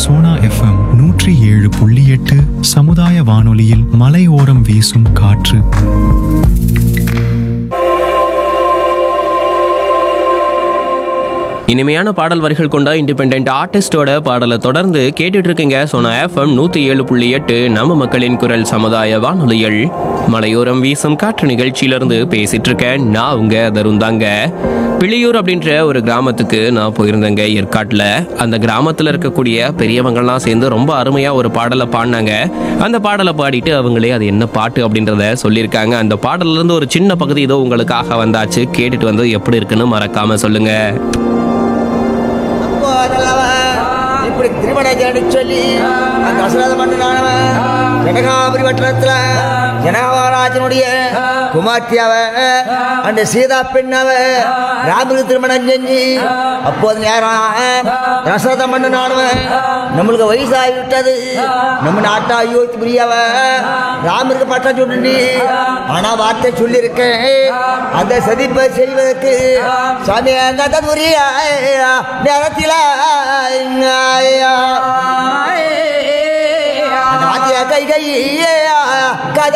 Sona FM நூற்றி ஏழு புள்ளி எட்டு சமுதாய வானொலியில் மலையோரம் வீசும் காற்று இனிமையான பாடல் வரிகள் கொண்ட இண்டிபெண்ட் ஆர்டிஸ்டோட பாடலை தொடர்ந்து கேட்டுட்டு இருக்கீங்க சோனா எஃப்எம் நூத்தி ஏழு புள்ளி எட்டு நம்ம மக்களின் குரல் சமுதாய வானொலிகள் மலையோரம் வீசும் காற்று நிகழ்ச்சியிலிருந்து பேசிட்டு இருக்கேன் நான் உங்க தருந்தாங்க பிள்ளையூர் அப்படின்ற ஒரு கிராமத்துக்கு நான் போயிருந்தேங்க ஏற்காட்டில் அந்த கிராமத்தில் இருக்கக்கூடிய பெரியவங்கள்லாம் சேர்ந்து ரொம்ப அருமையா ஒரு பாடலை பாடினாங்க அந்த பாடலை பாடிட்டு அவங்களே அது என்ன பாட்டு அப்படின்றத சொல்லியிருக்காங்க அந்த பாடல்ல இருந்து ஒரு சின்ன பகுதி ஏதோ உங்களுக்காக வந்தாச்சு கேட்டுட்டு வந்து எப்படி இருக்குன்னு மறக்காம சொல்லுங்க அப்போ நல்லவன் இப்படி திருமண ஜனி சொல்லி அந்த அசுரத மன்னனானவன் ஜனகாபுரி வட்டணத்துல ஜனகமகாராஜனுடைய குமார்த்தியாவ அந்த சீதா பெண்ணாவ ராமருக்கு திருமணம் செஞ்சு அப்போது நேரம் தசரத மன்னனானவன் நம்மளுக்கு வயசாகி விட்டது நம்ம நாட்டா அயோத்தி புரியாவ ராமருக்கு பட்டம் சுட்டு ஆனா வார்த்தை சொல்லியிருக்கேன் அந்த சதிப்பை செய்வதற்கு சாமி அந்த புரியா நேரத்தில் அந்த வாத்தியா கை கை